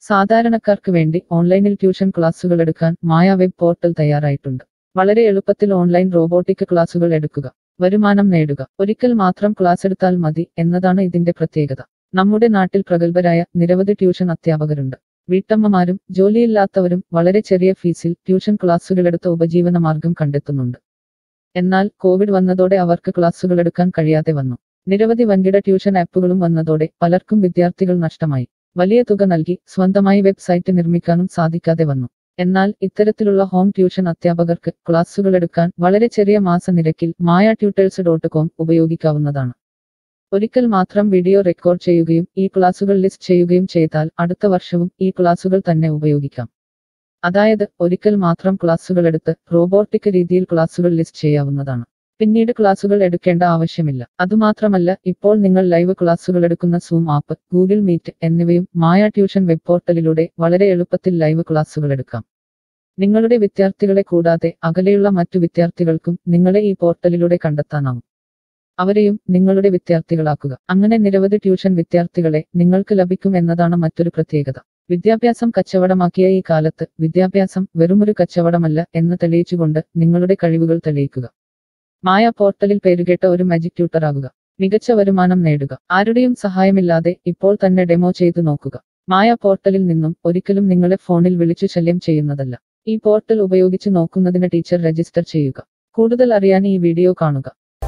സാധാരണക്കാർക്ക് വേണ്ടി ഓൺലൈനിൽ ട്യൂഷൻ ക്ലാസുകൾ എടുക്കാൻ മായ വെബ് പോർട്ടൽ തയ്യാറായിട്ടുണ്ട് വളരെ എളുപ്പത്തിൽ ഓൺലൈൻ റോബോട്ടിക് ക്ലാസുകൾ എടുക്കുക വരുമാനം നേടുക ഒരിക്കൽ മാത്രം ക്ലാസ് എടുത്താൽ മതി എന്നതാണ് ഇതിന്റെ പ്രത്യേകത നമ്മുടെ നാട്ടിൽ പ്രഗത്ഭരായ നിരവധി ട്യൂഷൻ അധ്യാപകരുണ്ട് വീട്ടമ്മമാരും ജോലിയില്ലാത്തവരും വളരെ ചെറിയ ഫീസിൽ ട്യൂഷൻ ക്ലാസുകളെടുത്ത് ഉപജീവന മാർഗം കണ്ടെത്തുന്നുണ്ട് എന്നാൽ കോവിഡ് വന്നതോടെ അവർക്ക് ക്ലാസുകൾ എടുക്കാൻ കഴിയാതെ വന്നു നിരവധി വൻകിട ട്യൂഷൻ ആപ്പുകളും വന്നതോടെ പലർക്കും വിദ്യാർത്ഥികൾ നഷ്ടമായി വലിയ തുക നൽകി സ്വന്തമായി വെബ്സൈറ്റ് നിർമ്മിക്കാനും സാധിക്കാതെ വന്നു എന്നാൽ ഇത്തരത്തിലുള്ള ഹോം ട്യൂഷൻ അധ്യാപകർക്ക് ക്ലാസുകൾ എടുക്കാൻ വളരെ ചെറിയ മാസ നിരക്കിൽ മായ ട്യൂട്ടേഴ്സ് ഡോട്ട് കോം ഉപയോഗിക്കാവുന്നതാണ് ഒരിക്കൽ മാത്രം വീഡിയോ റെക്കോർഡ് ചെയ്യുകയും ഈ ക്ലാസുകൾ ലിസ്റ്റ് ചെയ്യുകയും ചെയ്താൽ അടുത്ത വർഷവും ഈ ക്ലാസുകൾ തന്നെ ഉപയോഗിക്കാം അതായത് ഒരിക്കൽ മാത്രം ക്ലാസുകൾ എടുത്ത് റോബോട്ടിക് രീതിയിൽ ക്ലാസുകൾ ലിസ്റ്റ് ചെയ്യാവുന്നതാണ് പിന്നീട് ക്ലാസുകൾ എടുക്കേണ്ട ആവശ്യമില്ല അതുമാത്രമല്ല ഇപ്പോൾ നിങ്ങൾ ലൈവ് ക്ലാസുകൾ എടുക്കുന്ന സൂം ആപ്പ് ഗൂഗിൾ മീറ്റ് എന്നിവയും മായ ട്യൂഷൻ വെബ് പോർട്ടലിലൂടെ വളരെ എളുപ്പത്തിൽ ലൈവ് ക്ലാസുകൾ എടുക്കാം നിങ്ങളുടെ വിദ്യാർത്ഥികളെ കൂടാതെ അകലെയുള്ള മറ്റു വിദ്യാർത്ഥികൾക്കും നിങ്ങളെ ഈ പോർട്ടലിലൂടെ കണ്ടെത്താനാവും അവരെയും നിങ്ങളുടെ വിദ്യാർത്ഥികളാക്കുക അങ്ങനെ നിരവധി ട്യൂഷൻ വിദ്യാർത്ഥികളെ നിങ്ങൾക്ക് ലഭിക്കും എന്നതാണ് മറ്റൊരു പ്രത്യേകത വിദ്യാഭ്യാസം കച്ചവടമാക്കിയ ഈ കാലത്ത് വിദ്യാഭ്യാസം വെറുമൊരു കച്ചവടമല്ല എന്ന് തെളിയിച്ചുകൊണ്ട് നിങ്ങളുടെ കഴിവുകൾ തെളിയിക്കുക മായ പോർട്ടലിൽ പേരുകേട്ട ഒരു മാജിക് ട്യൂട്ടർ ആകുക മികച്ച വരുമാനം നേടുക ആരുടെയും സഹായമില്ലാതെ ഇപ്പോൾ തന്നെ ഡെമോ ചെയ്തു നോക്കുക മായ പോർട്ടലിൽ നിന്നും ഒരിക്കലും നിങ്ങളെ ഫോണിൽ വിളിച്ചു ശല്യം ചെയ്യുന്നതല്ല ഈ പോർട്ടൽ ഉപയോഗിച്ച് നോക്കുന്നതിന് ടീച്ചർ രജിസ്റ്റർ ചെയ്യുക കൂടുതൽ അറിയാൻ ഈ വീഡിയോ കാണുക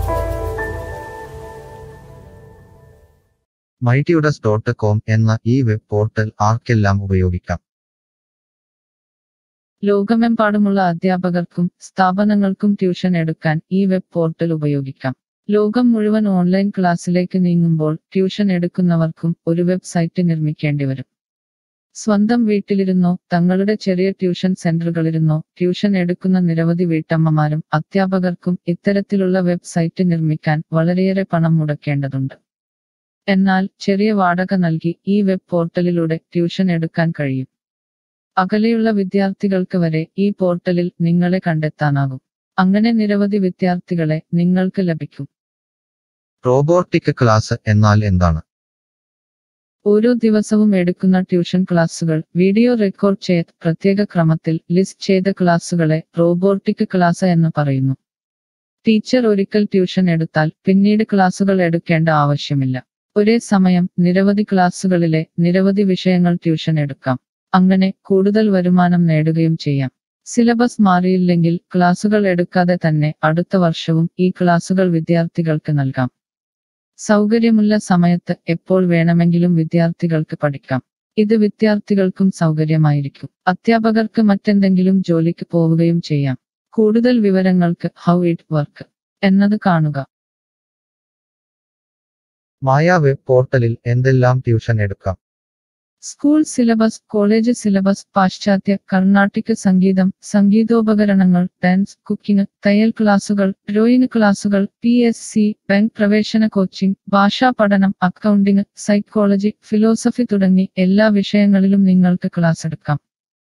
മൈറ്റിയുഡസ് ഡോട്ട് കോം എന്ന ഈ വെബ് പോർട്ടൽ ആർക്കെല്ലാം ഉപയോഗിക്കാം ലോകമെമ്പാടുമുള്ള അധ്യാപകർക്കും സ്ഥാപനങ്ങൾക്കും ട്യൂഷൻ എടുക്കാൻ ഈ വെബ് പോർട്ടൽ ഉപയോഗിക്കാം ലോകം മുഴുവൻ ഓൺലൈൻ ക്ലാസ്സിലേക്ക് നീങ്ങുമ്പോൾ ട്യൂഷൻ എടുക്കുന്നവർക്കും ഒരു വെബ്സൈറ്റ് നിർമ്മിക്കേണ്ടി വരും സ്വന്തം വീട്ടിലിരുന്നോ തങ്ങളുടെ ചെറിയ ട്യൂഷൻ സെന്ററുകളിരുന്നോ ട്യൂഷൻ എടുക്കുന്ന നിരവധി വീട്ടമ്മമാരും അധ്യാപകർക്കും ഇത്തരത്തിലുള്ള വെബ്സൈറ്റ് നിർമ്മിക്കാൻ വളരെയേറെ പണം മുടക്കേണ്ടതുണ്ട് എന്നാൽ ചെറിയ വാടക നൽകി ഈ വെബ് പോർട്ടലിലൂടെ ട്യൂഷൻ എടുക്കാൻ കഴിയും അകലെയുള്ള വിദ്യാർത്ഥികൾക്ക് വരെ ഈ പോർട്ടലിൽ നിങ്ങളെ കണ്ടെത്താനാകും അങ്ങനെ നിരവധി വിദ്യാർത്ഥികളെ നിങ്ങൾക്ക് ലഭിക്കും റോബോട്ടിക് ക്ലാസ് എന്നാൽ എന്താണ് ഓരോ ദിവസവും എടുക്കുന്ന ട്യൂഷൻ ക്ലാസുകൾ വീഡിയോ റെക്കോർഡ് ചെയ്ത് പ്രത്യേക ക്രമത്തിൽ ലിസ്റ്റ് ചെയ്ത ക്ലാസുകളെ റോബോട്ടിക് ക്ലാസ് എന്ന് പറയുന്നു ടീച്ചർ ഒരിക്കൽ ട്യൂഷൻ എടുത്താൽ പിന്നീട് ക്ലാസുകൾ എടുക്കേണ്ട ആവശ്യമില്ല ഒരേ സമയം നിരവധി ക്ലാസുകളിലെ നിരവധി വിഷയങ്ങൾ ട്യൂഷൻ എടുക്കാം അങ്ങനെ കൂടുതൽ വരുമാനം നേടുകയും ചെയ്യാം സിലബസ് മാറിയില്ലെങ്കിൽ ക്ലാസുകൾ എടുക്കാതെ തന്നെ അടുത്ത വർഷവും ഈ ക്ലാസുകൾ വിദ്യാർത്ഥികൾക്ക് നൽകാം സൗകര്യമുള്ള സമയത്ത് എപ്പോൾ വേണമെങ്കിലും വിദ്യാർത്ഥികൾക്ക് പഠിക്കാം ഇത് വിദ്യാർത്ഥികൾക്കും സൗകര്യമായിരിക്കും അധ്യാപകർക്ക് മറ്റെന്തെങ്കിലും ജോലിക്ക് പോവുകയും ചെയ്യാം കൂടുതൽ വിവരങ്ങൾക്ക് ഹൗ ഇറ്റ് വർക്ക് എന്നത് കാണുക മായ വെബ് പോർട്ടലിൽ എന്തെല്ലാം ട്യൂഷൻ എടുക്കാം സ്കൂൾ സിലബസ് കോളേജ് സിലബസ് പാശ്ചാത്യ കർണാട്ടിക് സംഗീതം സംഗീതോപകരണങ്ങൾ ഡാൻസ് കുക്കിംഗ് തയ്യൽ ക്ലാസുകൾ ഡ്രോയിങ് ക്ലാസുകൾ പി എസ് സി ബാങ്ക് പ്രവേശന കോച്ചിംഗ് ഭാഷാ പഠനം അക്കൗണ്ടിംഗ് സൈക്കോളജി ഫിലോസഫി തുടങ്ങി എല്ലാ വിഷയങ്ങളിലും നിങ്ങൾക്ക് ക്ലാസ് എടുക്കാം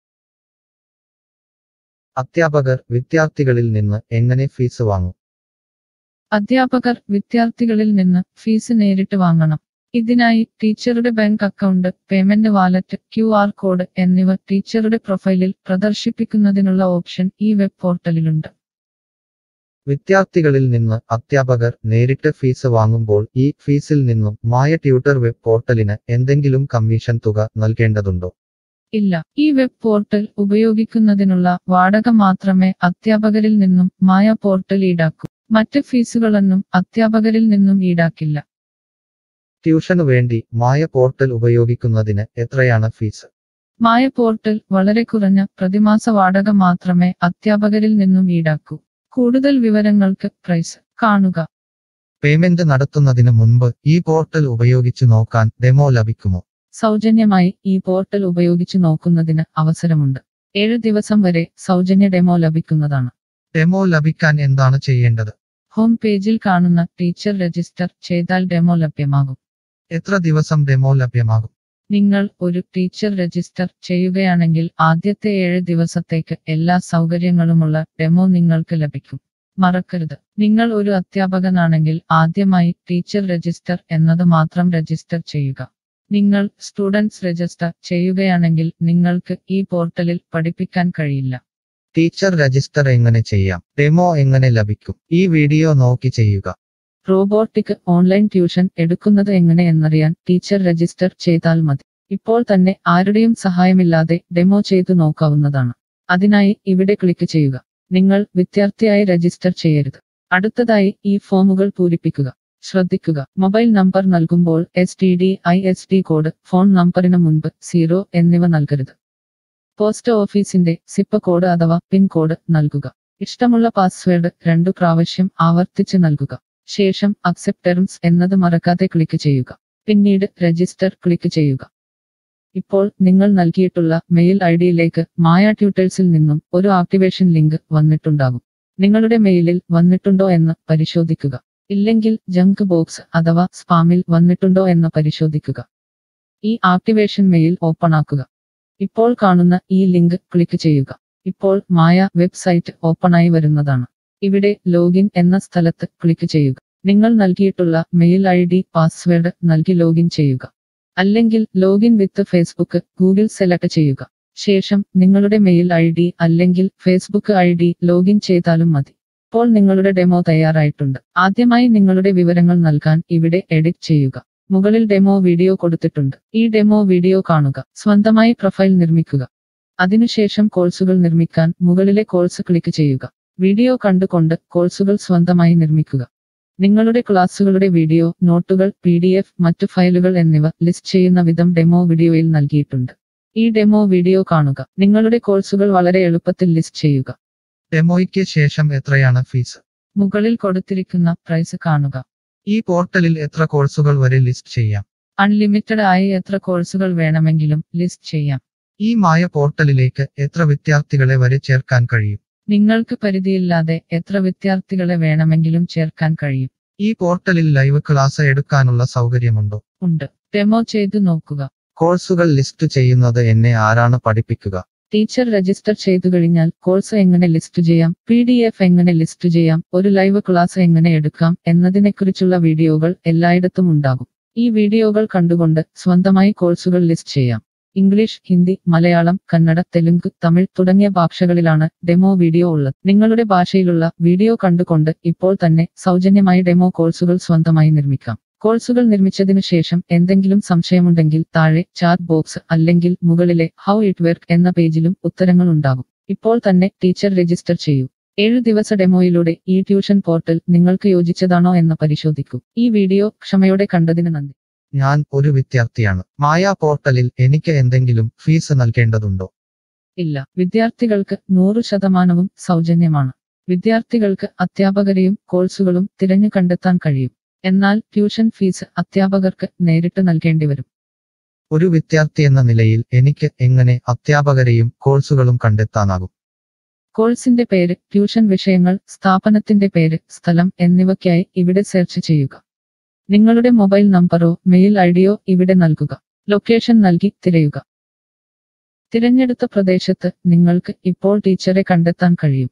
അധ്യാപകർ വിദ്യാർത്ഥികളിൽ നിന്ന് എങ്ങനെ ഫീസ് വാങ്ങും അധ്യാപകർ വിദ്യാർത്ഥികളിൽ നിന്ന് ഫീസ് നേരിട്ട് വാങ്ങണം ഇതിനായി ടീച്ചറുടെ bank account payment wallet Q R code എന്നിവ ടീച്ചറുടെ പ്രൊഫൈലിൽ പ്രദർശിപ്പിക്കുന്നതിനുള്ള ഓപ്ഷൻ ഈ വെബ് പോർട്ടലിലുണ്ട് വിദ്യാർത്ഥികളിൽ നിന്ന് അധ്യാപകർ നേരിട്ട് ഫീസ് വാങ്ങുമ്പോൾ ഈ ഫീസിൽ നിന്നും മായ ട്യൂട്ടർ വെബ് പോർട്ടലിന് എന്തെങ്കിലും കമ്മീഷൻ തുക നൽകേണ്ടതുണ്ടോ ഇല്ല ഈ വെബ് പോർട്ടൽ ഉപയോഗിക്കുന്നതിനുള്ള വാടക മാത്രമേ അധ്യാപകരിൽ നിന്നും മായ പോർട്ടൽ ഈടാക്കൂ മറ്റ് ഫീസുകളൊന്നും അധ്യാപകരിൽ നിന്നും ഈടാക്കില്ല ട്യൂഷനു വേണ്ടി മായ പോർട്ടൽ ഉപയോഗിക്കുന്നതിന് എത്രയാണ് ഫീസ് മായ പോർട്ടൽ വളരെ കുറഞ്ഞ പ്രതിമാസ വാടക മാത്രമേ അധ്യാപകരിൽ നിന്നും ഈടാക്കൂ കൂടുതൽ വിവരങ്ങൾക്ക് പ്രൈസ് കാണുക പേയ്മെന്റ് നടത്തുന്നതിന് മുൻപ് ഈ പോർട്ടൽ ഉപയോഗിച്ചു നോക്കാൻ ഡെമോ ലഭിക്കുമോ സൗജന്യമായി ഈ പോർട്ടൽ ഉപയോഗിച്ച് നോക്കുന്നതിന് അവസരമുണ്ട് ഏഴ് ദിവസം വരെ സൗജന്യ ഡെമോ ലഭിക്കുന്നതാണ് ഡെമോ ലഭിക്കാൻ എന്താണ് ചെയ്യേണ്ടത് ഹോം പേജിൽ കാണുന്ന ടീച്ചർ രജിസ്റ്റർ ചെയ്താൽ ഡെമോ ലഭ്യമാകും എത്ര ദിവസം ഡെമോ ലഭ്യമാകും നിങ്ങൾ ഒരു ടീച്ചർ രജിസ്റ്റർ ചെയ്യുകയാണെങ്കിൽ ആദ്യത്തെ ഏഴ് ദിവസത്തേക്ക് എല്ലാ സൗകര്യങ്ങളുമുള്ള ഡെമോ നിങ്ങൾക്ക് ലഭിക്കും മറക്കരുത് നിങ്ങൾ ഒരു അധ്യാപകനാണെങ്കിൽ ആദ്യമായി ടീച്ചർ രജിസ്റ്റർ എന്നത് മാത്രം രജിസ്റ്റർ ചെയ്യുക നിങ്ങൾ സ്റ്റുഡൻസ് രജിസ്റ്റർ ചെയ്യുകയാണെങ്കിൽ നിങ്ങൾക്ക് ഈ പോർട്ടലിൽ പഠിപ്പിക്കാൻ കഴിയില്ല ടീച്ചർ രജിസ്റ്റർ എങ്ങനെ ചെയ്യാം ഡെമോ എങ്ങനെ ലഭിക്കും ഈ വീഡിയോ നോക്കി ചെയ്യുക റോബോട്ടിക് ഓൺലൈൻ ട്യൂഷൻ എടുക്കുന്നത് എങ്ങനെ എന്നറിയാൻ ടീച്ചർ രജിസ്റ്റർ ചെയ്താൽ മതി ഇപ്പോൾ തന്നെ ആരുടെയും സഹായമില്ലാതെ ഡെമോ ചെയ്തു നോക്കാവുന്നതാണ് അതിനായി ഇവിടെ ക്ലിക്ക് ചെയ്യുക നിങ്ങൾ വിദ്യാർത്ഥിയായി രജിസ്റ്റർ ചെയ്യരുത് അടുത്തതായി ഈ ഫോമുകൾ പൂരിപ്പിക്കുക ശ്രദ്ധിക്കുക മൊബൈൽ നമ്പർ നൽകുമ്പോൾ S T D I S D code phone നമ്പറിന് മുൻപ് സീറോ എന്നിവ നൽകരുത് പോസ്റ്റ് ഓഫീസിന്റെ സിപ്പ് കോഡ് അഥവാ പിൻ കോഡ് നൽകുക ഇഷ്ടമുള്ള പാസ്വേഡ് രണ്ടു പ്രാവശ്യം ആവർത്തിച്ച് നൽകുക ശേഷം അക്സെപ്റ്റ് ടെർംസ് എന്നത് മറക്കാതെ ക്ലിക്ക് ചെയ്യുക പിന്നീട് രജിസ്റ്റർ ക്ലിക്ക് ചെയ്യുക ഇപ്പോൾ നിങ്ങൾ നൽകിയിട്ടുള്ള മെയിൽ ഐ ഡിയിലേക്ക് മായ ട്യൂട്ടേഴ്സിൽ നിന്നും ഒരു ആക്ടിവേഷൻ ലിങ്ക് വന്നിട്ടുണ്ടാകും നിങ്ങളുടെ മെയിലിൽ വന്നിട്ടുണ്ടോ എന്ന് പരിശോധിക്കുക ഇല്ലെങ്കിൽ ജങ്ക് ബോക്സ് അഥവാ സ്പാമിൽ വന്നിട്ടുണ്ടോ എന്ന് പരിശോധിക്കുക ഈ ആക്ടിവേഷൻ മെയിൽ ഓപ്പൺ ആക്കുക ഇപ്പോൾ കാണുന്ന ഈ ലിങ്ക് ക്ലിക്ക് ചെയ്യുക ഇപ്പോൾ മായ വെബ്സൈറ്റ് ഓപ്പണായി വരുന്നതാണ് ഇവിടെ ലോഗിൻ എന്ന സ്ഥലത്ത് ക്ലിക്ക് ചെയ്യുക നിങ്ങൾ നൽകിയിട്ടുള്ള മെയിൽ ഐ ഡി പാസ്വേഡ് നൽകി ലോഗിൻ ചെയ്യുക അല്ലെങ്കിൽ login with Facebook Google select ചെയ്യുക ശേഷം നിങ്ങളുടെ മെയിൽ ഐ ഡി അല്ലെങ്കിൽ ഫേസ്ബുക്ക് ഐ ഡി ലോഗിൻ ചെയ്താലും മതി ഇപ്പോൾ നിങ്ങളുടെ ഡെമോ തയ്യാറായിട്ടുണ്ട് ആദ്യമായി നിങ്ങളുടെ വിവരങ്ങൾ നൽകാൻ ഇവിടെ എഡിറ്റ് ചെയ്യുക മുകളിൽ ഡെമോ വീഡിയോ കൊടുത്തിട്ടുണ്ട് ഈ ഡെമോ വീഡിയോ കാണുക സ്വന്തമായി പ്രൊഫൈൽ നിർമ്മിക്കുക അതിനുശേഷം കോഴ്സുകൾ നിർമ്മിക്കാൻ മുകളിലെ കോഴ്സ് ക്ലിക്ക് ചെയ്യുക വീഡിയോ കണ്ടുകൊണ്ട് കോഴ്സുകൾ സ്വന്തമായി നിർമ്മിക്കുക നിങ്ങളുടെ ക്ലാസ്സുകളുടെ വീഡിയോ നോട്ടുകൾ പി ഡി എഫ് മറ്റു ഫയലുകൾ എന്നിവ ലിസ്റ്റ് ചെയ്യുന്ന വിധം ഡെമോ വീഡിയോയിൽ നൽകിയിട്ടുണ്ട് ഈ ഡെമോ വീഡിയോ കാണുക നിങ്ങളുടെ കോഴ്സുകൾ വളരെ എളുപ്പത്തിൽ ലിസ്റ്റ് ചെയ്യുക ഡെമോയ്ക്ക് ശേഷം എത്രയാണ് ഫീസ് മുകളിൽ കൊടുത്തിരിക്കുന്ന പ്രൈസ് കാണുക ഈ പോർട്ടലിൽ എത്ര കോഴ്സുകൾ വരെ ലിസ്റ്റ് ചെയ്യാം അൺലിമിറ്റഡ് ആയി എത്ര കോഴ്സുകൾ വേണമെങ്കിലും ലിസ്റ്റ് ചെയ്യാം ഈ മായ പോർട്ടലിലേക്ക് എത്ര വിദ്യാർത്ഥികളെ വരെ ചേർക്കാൻ കഴിയും നിങ്ങൾക്ക് പരിധിയില്ലാതെ എത്ര വിദ്യാർത്ഥികളെ വേണമെങ്കിലും ചേർക്കാൻ കഴിയും ഈ പോർട്ടലിൽ ലൈവ് ക്ലാസ് എടുക്കാനുള്ള സൗകര്യമുണ്ടോ ഉണ്ട് ഡെമോ ചെയ്തു നോക്കുക കോഴ്സുകൾ ലിസ്റ്റ് ചെയ്യുന്നത് എന്നെ ആരാണ് പഠിപ്പിക്കുക ടീച്ചർ രജിസ്റ്റർ ചെയ്തു കഴിഞ്ഞാൽ കോഴ്സ് എങ്ങനെ ലിസ്റ്റ് ചെയ്യാം പി ഡി എഫ് എങ്ങനെ ലിസ്റ്റ് ചെയ്യാം ഒരു ലൈവ് ക്ലാസ് എങ്ങനെ എടുക്കാം എന്നതിനെക്കുറിച്ചുള്ള വീഡിയോകൾ എല്ലായിടത്തും ഉണ്ടാകും ഈ വീഡിയോകൾ കണ്ടുകൊണ്ട് സ്വന്തമായി കോഴ്സുകൾ ലിസ്റ്റ് ചെയ്യാം ഇംഗ്ലീഷ് ഹിന്ദി മലയാളം കന്നഡ തെലുങ്ക് തമിഴ് തുടങ്ങിയ ഭാഷകളിലാണ് ഡെമോ വീഡിയോ ഉള്ളത് നിങ്ങളുടെ ഭാഷയിലുള്ള വീഡിയോ കണ്ടുകൊണ്ട് ഇപ്പോൾ തന്നെ സൗജന്യമായി ഡെമോ കോഴ്സുകൾ സ്വന്തമായി നിർമ്മിക്കാം കോഴ്സുകൾ നിർമ്മിച്ചതിനു ശേഷം എന്തെങ്കിലും സംശയമുണ്ടെങ്കിൽ താഴെ ചാറ്റ് ബോക്സ് അല്ലെങ്കിൽ മുകളിലെ ഹൗ ഇറ്റ് വർക്ക് എന്ന പേജിലും ഉത്തരങ്ങൾ ഉണ്ടാകും ഇപ്പോൾ തന്നെ ടീച്ചർ രജിസ്റ്റർ ചെയ്യൂ ഏഴു ദിവസ ഡെമോയിലൂടെ ഈ ട്യൂഷൻ പോർട്ടൽ നിങ്ങൾക്ക് യോജിച്ചതാണോ എന്ന് പരിശോധിക്കൂ ഈ വീഡിയോ ക്ഷമയോടെ കണ്ടതിന് നന്ദി ഞാൻ ഒരു വിദ്യാർത്ഥിയാണ് മായ പോർട്ടലിൽ എനിക്ക് എന്തെങ്കിലും ഫീസ് നൽകേണ്ടതുണ്ടോ ഇല്ല വിദ്യാർത്ഥികൾക്ക് നൂറ് ശതമാനവും സൗജന്യമാണ് വിദ്യാർത്ഥികൾക്ക് അധ്യാപകരെയും കോഴ്സുകളും തിരഞ്ഞു കണ്ടെത്താൻ കഴിയും എന്നാൽ ട്യൂഷൻ ഫീസ് അധ്യാപകർക്ക് നേരിട്ട് നൽകേണ്ടി വരും ഒരു വിദ്യാർത്ഥി എന്ന നിലയിൽ എനിക്ക് എങ്ങനെ അധ്യാപകരെയും കോഴ്സുകളും കണ്ടെത്താനാകും കോഴ്സിന്റെ പേര് ട്യൂഷൻ വിഷയങ്ങൾ സ്ഥാപനത്തിന്റെ പേര് സ്ഥലം എന്നിവയ്ക്കായി ഇവിടെ സെർച്ച് ചെയ്യുക നിങ്ങളുടെ മൊബൈൽ നമ്പറോ മെയിൽ ഐഡിയോ ഇവിടെ നൽകുക ലൊക്കേഷൻ നൽകി തിരയുക തിരഞ്ഞെടുത്ത പ്രദേശത്ത് നിങ്ങൾക്ക് ഇപ്പോൾ ടീച്ചറെ കണ്ടെത്താൻ കഴിയും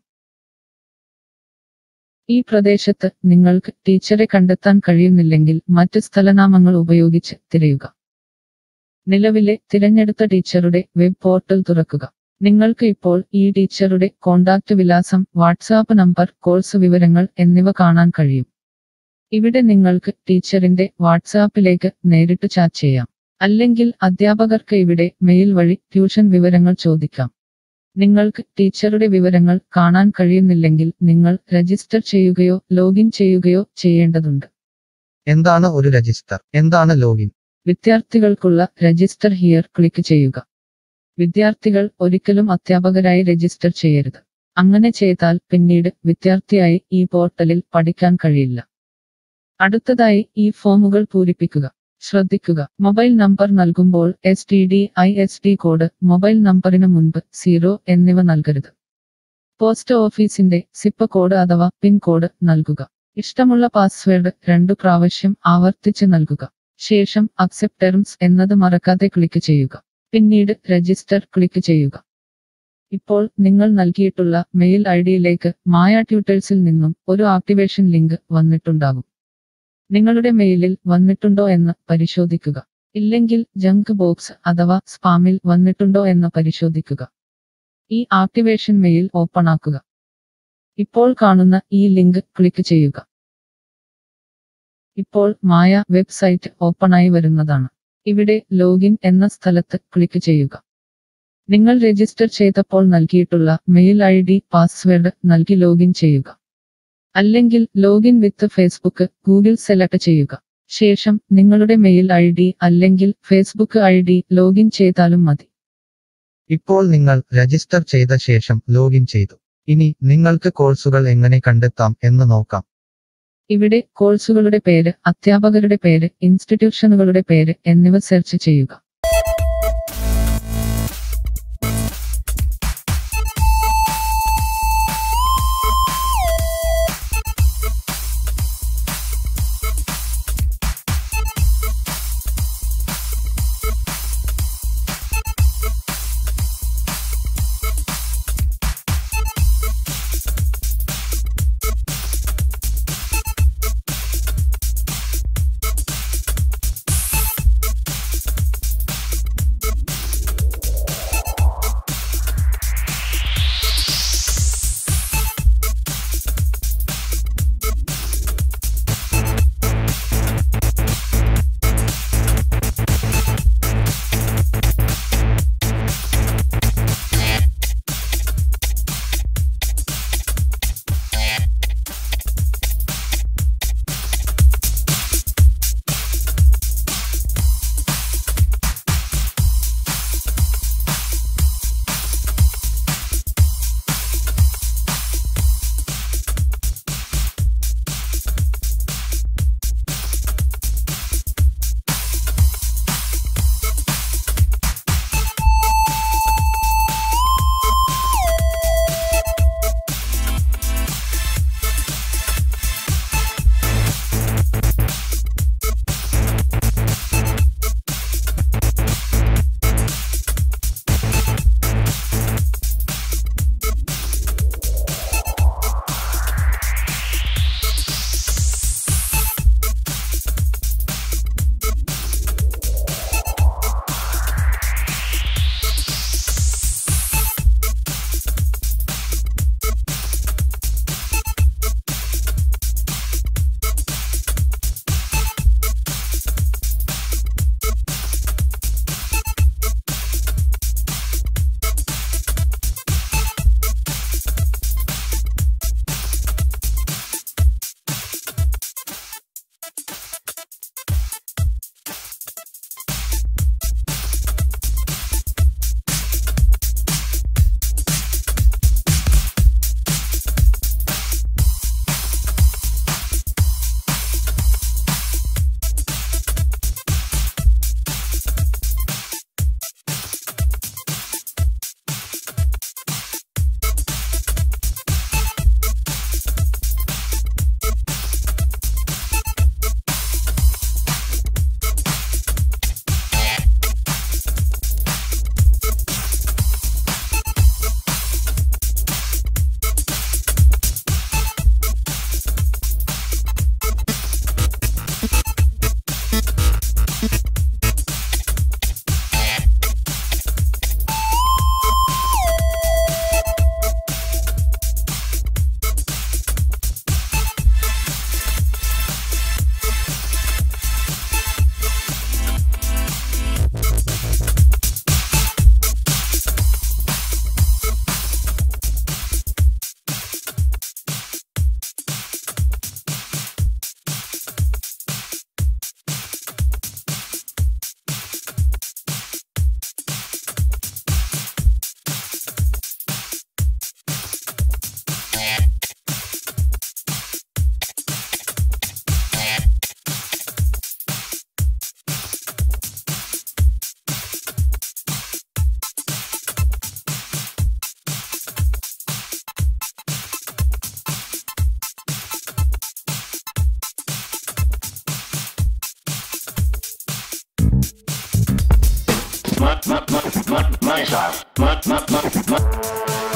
ഈ പ്രദേശത്ത് നിങ്ങൾക്ക് ടീച്ചറെ കണ്ടെത്താൻ കഴിയുന്നില്ലെങ്കിൽ മറ്റ് സ്ഥലനാമങ്ങൾ ഉപയോഗിച്ച് തിരയുക നിലവിലെ തിരഞ്ഞെടുത്ത ടീച്ചറുടെ വെബ് പോർട്ടൽ തുറക്കുക നിങ്ങൾക്ക് ഇപ്പോൾ ഈ ടീച്ചറുടെ കോണ്ടാക്ട് വിലാസം വാട്സാപ്പ് നമ്പർ കോഴ്സ് വിവരങ്ങൾ എന്നിവ കാണാൻ കഴിയും ഇവിടെ നിങ്ങൾക്ക് ടീച്ചറിന്റെ വാട്സാപ്പിലേക്ക് നേരിട്ട് ചാറ്റ് ചെയ്യാം അല്ലെങ്കിൽ അധ്യാപകർക്ക് ഇവിടെ മെയിൽ വഴി ട്യൂഷൻ വിവരങ്ങൾ ചോദിക്കാം നിങ്ങൾക്ക് ടീച്ചറുടെ വിവരങ്ങൾ കാണാൻ കഴിയുന്നില്ലെങ്കിൽ നിങ്ങൾ രജിസ്റ്റർ ചെയ്യുകയോ ലോഗിൻ ചെയ്യുകയോ ചെയ്യേണ്ടതുണ്ട് എന്താണ് ഒരു രജിസ്റ്റർ എന്താണ് ലോഗിൻ വിദ്യാർത്ഥികൾക്കുള്ള രജിസ്റ്റർ ഹിയർ ക്ലിക്ക് ചെയ്യുക വിദ്യാർത്ഥികൾ ഒരിക്കലും അധ്യാപകരായി രജിസ്റ്റർ ചെയ്യരുത് അങ്ങനെ ചെയ്താൽ പിന്നീട് വിദ്യാർത്ഥിയായി ഈ പോർട്ടലിൽ പഠിക്കാൻ കഴിയില്ല അടുത്തതായി ഈ ഫോമുകൾ പൂരിപ്പിക്കുക ശ്രദ്ധിക്കുക മൊബൈൽ നമ്പർ നൽകുമ്പോൾ S T D I S D code mobile നമ്പറിന് മുൻപ് സീറോ എന്നിവ നൽകരുത് പോസ്റ്റ് ഓഫീസിന്റെ സിപ്പ് കോഡ് അഥവാ പിൻ കോഡ് നൽകുക ഇഷ്ടമുള്ള പാസ്വേഡ് രണ്ടു പ്രാവശ്യം ആവർത്തിച്ച് നൽകുക ശേഷം അക്സെപ്റ്റ് ടെർംസ് എന്നത് മറക്കാതെ ക്ലിക്ക് ചെയ്യുക പിന്നീട് രജിസ്റ്റർ ക്ലിക്ക് ചെയ്യുക ഇപ്പോൾ നിങ്ങൾ നൽകിയിട്ടുള്ള മെയിൽ ഐ ഡിയിലേക്ക് മായ ട്യൂട്ടേഴ്സിൽ നിന്നും ഒരു ആക്ടിവേഷൻ ലിങ്ക് വന്നിട്ടുണ്ടാകും നിങ്ങളുടെ മെയിലിൽ വന്നിട്ടുണ്ടോ എന്ന് പരിശോധിക്കുക ഇല്ലെങ്കിൽ ജങ്ക് ബോക്സ് അഥവാ സ്പാമിൽ വന്നിട്ടുണ്ടോ എന്ന് പരിശോധിക്കുക ഈ ആക്ടിവേഷൻ മെയിൽ ഓപ്പൺ ആക്കുക ഇപ്പോൾ കാണുന്ന ഈ ലിങ്ക് ക്ലിക്ക് ചെയ്യുക ഇപ്പോൾ മായ വെബ്സൈറ്റ് ഓപ്പണായി വരുന്നതാണ് ഇവിടെ ലോഗിൻ എന്ന സ്ഥലത്ത് ക്ലിക്ക് ചെയ്യുക നിങ്ങൾ രജിസ്റ്റർ ചെയ്തപ്പോൾ നൽകിയിട്ടുള്ള മെയിൽ ഐ ഡി പാസ്വേഡ് നൽകി ലോഗിൻ ചെയ്യുക അല്ലെങ്കിൽ login with Facebook Google select ചെയ്യുക ശേഷം നിങ്ങളുടെ മെയിൽ ഐ ഡി അല്ലെങ്കിൽ ഫേസ്ബുക്ക് ഐ ഡി ലോഗിൻ ചെയ്താലും മതി ഇപ്പോൾ നിങ്ങൾ രജിസ്റ്റർ ചെയ്ത ശേഷം ലോഗിൻ ചെയ്തു ഇനി നിങ്ങൾക്ക് കോഴ്സുകൾ എങ്ങനെ കണ്ടെത്താം എന്ന് നോക്കാം ഇവിടെ കോഴ്സുകളുടെ പേര് അധ്യാപകരുടെ പേര് ഇൻസ്റ്റിറ്റ്യൂഷനുകളുടെ പേര് എന്നിവ സെർച്ച് ചെയ്യുക my, my, my, my, my style. My, my, my, my.